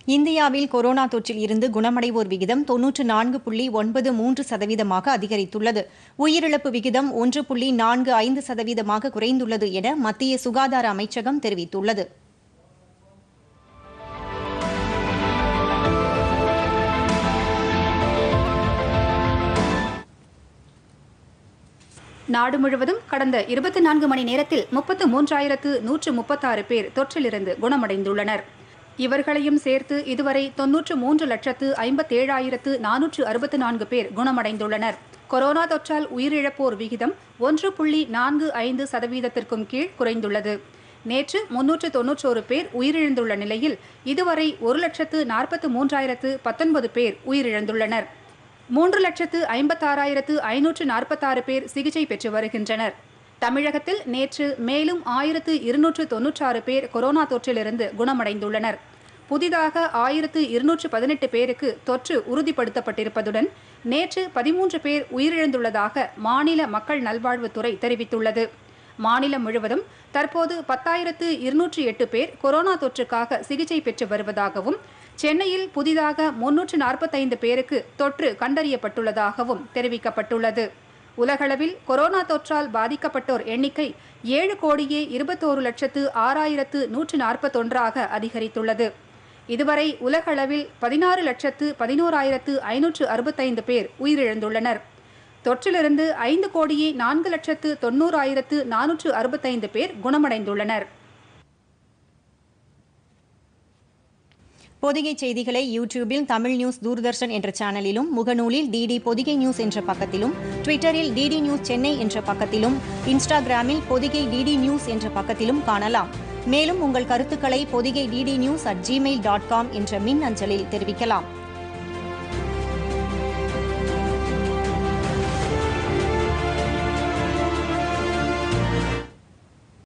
இந்தியாவில் கொரோனா தொற்றில் இருந்து குணமடைவோர் விகிதம் தொன்னூற்று நான்கு புள்ளி ஒன்பது மூன்று சதவீதமாக அதிகரித்துள்ளது உயிரிழப்பு விகிதம் ஒன்று புள்ளி நான்கு ஐந்து சதவீதமாக குறைந்துள்ளது என மத்திய சுகாதார அமைச்சகம் தெரிவித்துள்ளது நாடு முழுவதும் கடந்த இருபத்தி நான்கு மணி நேரத்தில் முப்பத்து மூன்றாயிரத்து நூற்று முப்பத்தாறு பேர் தொற்றிலிருந்து குணமடைந்துள்ளனர் இவர்களையும் சேர்த்து இதுவரை தொன்னூற்று மூன்று லட்சத்து ஐம்பத்தேழாயிரத்து நானூற்று அறுபத்து நான்கு பேர் குணமடைந்துள்ளனர் கொரோனா தொற்றால் உயிரிழப்போர் விகிதம் ஒன்று புள்ளி நான்கு ஐந்து சதவீதத்திற்கும் கீழ் குறைந்துள்ளது நேற்று முன்னூற்று தொன்னூற்றோரு பேர் உயிரிழந்துள்ள நிலையில் இதுவரை ஒரு லட்சத்து நாற்பத்து மூன்றாயிரத்து பத்தொன்பது பேர் உயிரிழந்துள்ளனர் மூன்று லட்சத்து ஐம்பத்தாறாயிரத்து ஐநூற்று நாற்பத்தாறு பேர் சிகிச்சை பெற்று வருகின்றனர் தமிழகத்தில் நேற்று மேலும் ஆயிரத்து இருநூற்று தொன்னூற்றாறு பேர் கொரோனா தொற்றிலிருந்து குணமடைந்துள்ளனர் புதிதாக ஆயிரத்து இருநூற்று பதினெட்டு பேருக்கு தொற்று உறுதிப்படுத்தப்பட்டிருப்பதுடன் நேற்று பதிமூன்று பேர் உயிரிழந்துள்ளதாக மாநில மக்கள் நல்வாழ்வுத்துறை தெரிவித்துள்ளது மாநிலம் முழுவதும் தற்போது பத்தாயிரத்து இருநூற்று எட்டு பேர் கொரோனா தொற்றுக்காக சிகிச்சை பெற்று வருவதாகவும் சென்னையில் புதிதாக முன்னூற்று நாற்பத்தைந்து பேருக்கு தொற்று கண்டறியப்பட்டுள்ளதாகவும் தெரிவிக்கப்பட்டுள்ளது உலகளவில் கொரோனா தொற்றால் பாதிக்கப்பட்டோர் எண்ணிக்கை ஏழு கோடியே இருபத்தோரு லட்சத்து ஆறாயிரத்து நூற்று நாற்பத்தொன்றாக அதிகரித்துள்ளது இதுவரை உலகளவில் பதினாறு லட்சத்து பதினோராயிரத்து ஐநூற்று அறுபத்தைந்து பேர் உயிரிழந்துள்ளனர் தொற்றிலிருந்து ஐந்து கோடியே நான்கு லட்சத்து தொண்ணூறாயிரத்து நானூற்று அறுபத்தைந்து பேர் குணமடைந்துள்ளனர் பொதிகை செய்திகளை யூடியூபில் தமிழ் நியூஸ் தூர்தர்ஷன் என்ற சேனலிலும் முகநூலில் டிடி பொதிகை நியூஸ் என்ற பக்கத்திலும் ட்விட்டரில் டிடி நியூஸ் சென்னை என்ற பக்கத்திலும் இன்ஸ்டாகிராமில் பொதிகை டிடி நியூஸ் என்ற பக்கத்திலும் காணலாம் மேலும் உங்கள் கருத்துக்களை Podhigai DD news at Gmail dot com என்ற மின் அஞ்சலில் தெரிவிக்கலாம்